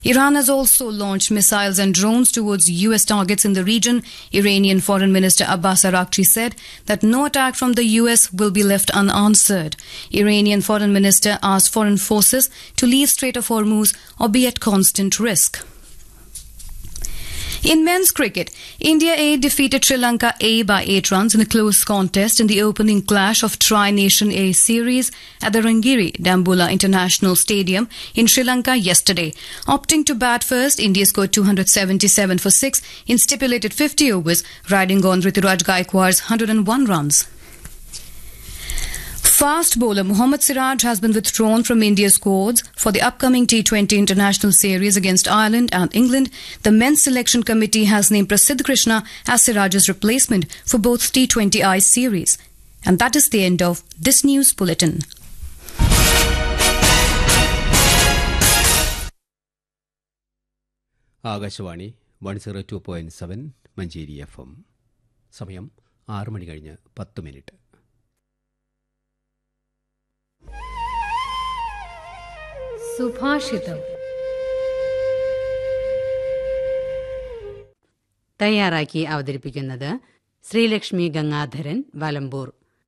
Iran has also launched missiles and drones towards US targets in the region. Iranian Foreign Minister Abbas Araghchi said that no attack from the US will be left unanswered. Iranian Foreign Minister asked foreign forces to leave Strait of Hormuz or be at constant risk. In men's cricket, India A defeated Sri Lanka A by 8 runs in a close contest in the opening clash of Tri-Nation A series at the Rangiri Dambula International Stadium in Sri Lanka yesterday. Opting to bat first, India scored 277 for 6 in stipulated 50 overs, riding on Rituraj Gaikwad's 101 runs. Fast bowler Mohammad Siraj has been withdrawn from India's squads for the upcoming T20 international series against Ireland and England. The men's selection committee has named Prasidh Krishna as Siraj's replacement for both T20I series. And that is the end of this news bulletin. Akashvani one zero two point seven Manjeri F M സമയം ആറ് മണി കഴിഞ്ഞ് പത്ത് minute സുഭാഷിതം തയ്യാറാക്കി അവതരിപ്പിക്കുന്നത് ശ്രീലക്ഷ്മി ഗംഗാധരൻ വലമ്പൂർ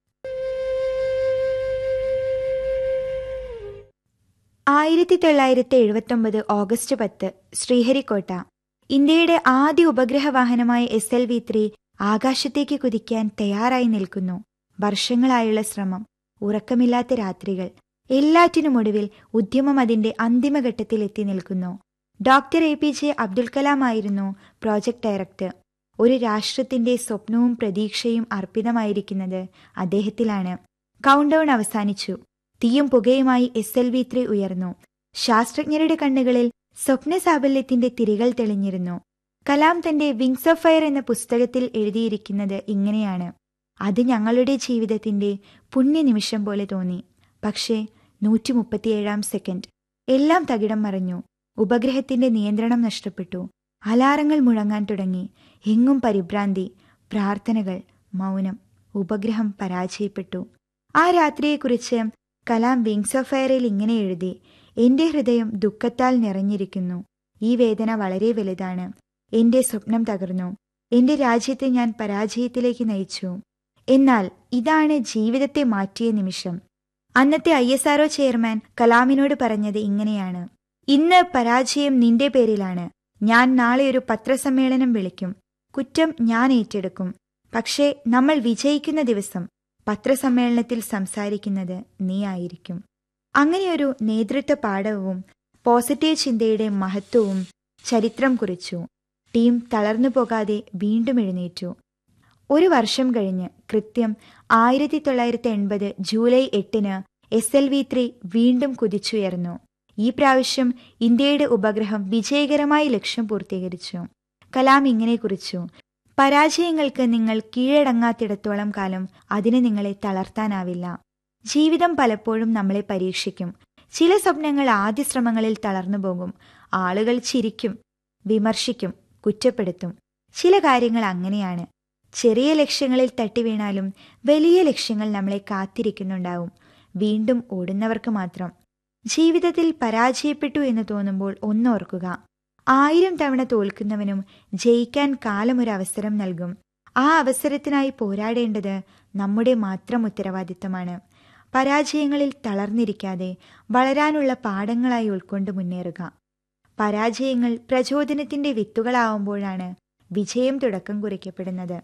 ആയിരത്തി തൊള്ളായിരത്തി എഴുപത്തൊമ്പത് ഓഗസ്റ്റ് പത്ത് ശ്രീഹരിക്കോട്ട ഇന്ത്യയുടെ ആദ്യ ഉപഗ്രഹ വാഹനമായ എസ് എൽ വി ത്രീ ആകാശത്തേക്ക് കുതിക്കാൻ തയ്യാറായി നിൽക്കുന്നു വർഷങ്ങളായുള്ള ശ്രമം ഉറക്കമില്ലാത്ത രാത്രികൾ എല്ലാറ്റിനുമൊടുവിൽ ഉദ്യമം അതിന്റെ അന്തിമഘട്ടത്തിൽ എത്തി നിൽക്കുന്നു doctor A P J Abdul Kalam ആയിരുന്നു പ്രോജക്ട് ഡയറക്ടർ ഒരു രാഷ്ട്രത്തിന്റെ സ്വപ്നവും പ്രതീക്ഷയും അർപ്പിതമായിരിക്കുന്നത് അദ്ദേഹത്തിലാണ് കൗണ്ട്ഡൌൺ അവസാനിച്ചു തീയും പുകയുമായി എസ് എൽ വി ത്രീ ഉയർന്നു ശാസ്ത്രജ്ഞരുടെ കണ്ണുകളിൽ സ്വപ്ന സാഫല്യത്തിന്റെ തിരികൾ തെളിഞ്ഞിരുന്നു കലാം തന്റെ വിങ്സ് ഓഫ് ഫയർ എന്ന പുസ്തകത്തിൽ എഴുതിയിരിക്കുന്നത് ഇങ്ങനെയാണ് അത് ഞങ്ങളുടെ ജീവിതത്തിന്റെ പുണ്യനിമിഷം പോലെ തോന്നി പക്ഷേ നൂറ്റി മുപ്പത്തിയേഴാം സെക്കൻഡ് എല്ലാം തകിടം മറഞ്ഞു ഉപഗ്രഹത്തിന്റെ നിയന്ത്രണം നഷ്ടപ്പെട്ടു അലാറങ്ങൾ മുഴങ്ങാൻ തുടങ്ങി എങ്ങും പരിഭ്രാന്തി പ്രാർത്ഥനകൾ മൗനം ഉപഗ്രഹം പരാജയപ്പെട്ടു ആ രാത്രിയെക്കുറിച്ച് കലാം വിങ്സ് ഓഫ് ഫയറിൽ ഇങ്ങനെ എഴുതി എന്റെ ഹൃദയം ദുഃഖത്താൽ നിറഞ്ഞിരിക്കുന്നു ഈ വേദന വളരെ വലുതാണ് എന്റെ സ്വപ്നം തകർന്നു എന്റെ രാജ്യത്തെ ഞാൻ പരാജയത്തിലേക്ക് നയിച്ചു എന്നാൽ ഇതാണ് ജീവിതത്തെ മാറ്റിയ നിമിഷം അന്നത്തെ ഐ എസ് ആർഒ ചെയർമാൻ കലാമിനോട് പറഞ്ഞത് ഇങ്ങനെയാണ് ഇന്ന് പരാജയം നിന്റെ പേരിലാണ് ഞാൻ നാളെ ഒരു പത്രസമ്മേളനം വിളിക്കും കുറ്റം ഞാൻ ഏറ്റെടുക്കും പക്ഷേ നമ്മൾ വിജയിക്കുന്ന ദിവസം പത്രസമ്മേളനത്തിൽ സംസാരിക്കുന്നത് നീ ആയിരിക്കും അങ്ങനെയൊരു നേതൃത്വ പാഠവും പോസിറ്റീവ് ചിന്തയുടെ മഹത്വവും ചരിത്രം കുറിച്ചു ടീം തളർന്നു പോകാതെ വീണ്ടും എഴുന്നേറ്റു ഒരു വർഷം കഴിഞ്ഞ് കൃത്യം ആയിരത്തി തൊള്ളായിരത്തി എൺപത് ജൂലൈ എട്ടിന് എസ് എൽ വി ത്രീ വീണ്ടും കുതിച്ചുയർന്നു ഈ പ്രാവശ്യം ഇന്ത്യയുടെ ഉപഗ്രഹം വിജയകരമായി ലക്ഷ്യം പൂർത്തീകരിച്ചു കലാം ഇങ്ങനെ കുറിച്ചു പരാജയങ്ങൾക്ക് നിങ്ങൾ കീഴടങ്ങാത്തിടത്തോളം കാലം അതിന് നിങ്ങളെ തളർത്താനാവില്ല ജീവിതം പലപ്പോഴും നമ്മളെ പരീക്ഷിക്കും ചില സ്വപ്നങ്ങൾ ആദ്യ ശ്രമങ്ങളിൽ തളർന്നു പോകും ആളുകൾ ചിരിക്കും വിമർശിക്കും കുറ്റപ്പെടുത്തും ചില കാര്യങ്ങൾ അങ്ങനെയാണ് ചെറിയ ലക്ഷ്യങ്ങളിൽ തട്ടിവീണാലും വലിയ ലക്ഷ്യങ്ങൾ നമ്മളെ കാത്തിരിക്കുന്നുണ്ടാവും വീണ്ടും ഓടുന്നവർക്ക് മാത്രം ജീവിതത്തിൽ പരാജയപ്പെട്ടു എന്ന് തോന്നുമ്പോൾ ഒന്നോർക്കുക ആയിരം തവണ തോൽക്കുന്നവനും ജയിക്കാൻ കാലം ഒരു അവസരം നൽകും ആ അവസരത്തിനായി പോരാടേണ്ടത് നമ്മുടെ മാത്രം ഉത്തരവാദിത്തമാണ് പരാജയങ്ങളിൽ തളർന്നിരിക്കാതെ വളരാനുള്ള പാഠങ്ങളായി ഉൾക്കൊണ്ട് മുന്നേറുക പരാജയങ്ങൾ പ്രചോദനത്തിന്റെ വിത്തുകളാവുമ്പോഴാണ് വിജയം തുടക്കം കുറിക്കപ്പെടുന്നത്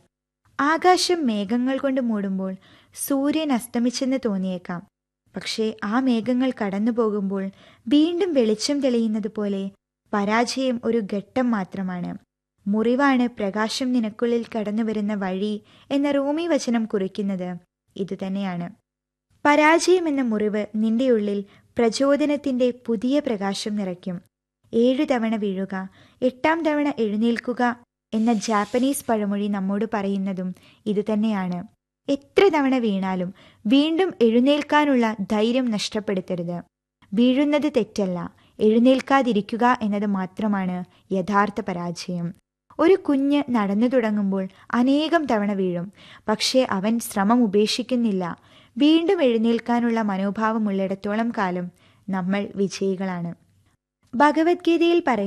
ആകാശം മേഘങ്ങൾ കൊണ്ട് മൂടുമ്പോൾ സൂര്യൻ അസ്തമിച്ചെന്ന് തോന്നിയേക്കാം പക്ഷേ ആ മേഘങ്ങൾ കടന്നു പോകുമ്പോൾ വീണ്ടും വെളിച്ചം തെളിയുന്നത് പോലെ പരാജയം ഒരു ഘട്ടം മാത്രമാണ് മുറിവാണ് പ്രകാശം നിനക്കുള്ളിൽ കടന്നുവരുന്ന വഴി എന്ന റൂമി വചനം കുറിക്കുന്നത് ഇതുതന്നെയാണ് പരാജയം എന്ന മുറിവ് നിന്റെ ഉള്ളിൽ പ്രചോദനത്തിന്റെ പുതിയ പ്രകാശം നിറയ്ക്കും ഏഴു തവണ വീഴുക എട്ടാം തവണ എഴുന്നേൽക്കുക എന്ന ജാപ്പനീസ് പഴമൊഴി നമ്മോട് പറയുന്നതും ഇതുതന്നെയാണ് എത്ര തവണ വീണാലും വീണ്ടും എഴുന്നേൽക്കാനുള്ള ധൈര്യം നഷ്ടപ്പെടുത്തരുത് വീഴുന്നത് തെറ്റല്ല എഴുന്നേൽക്കാതിരിക്കുക എന്നത് മാത്രമാണ് യഥാർത്ഥ പരാജയം ഒരു കുഞ്ഞ് നടന്നു തുടങ്ങുമ്പോൾ അനേകം തവണ വീഴും പക്ഷേ അവൻ ശ്രമം ഉപേക്ഷിക്കുന്നില്ല വീണ്ടും എഴുന്നേൽക്കാനുള്ള മനോഭാവമുള്ളിടത്തോളം കാലം നമ്മൾ വിജയികളാണ് ഭഗവത്ഗീതയിൽ പറയുന്നു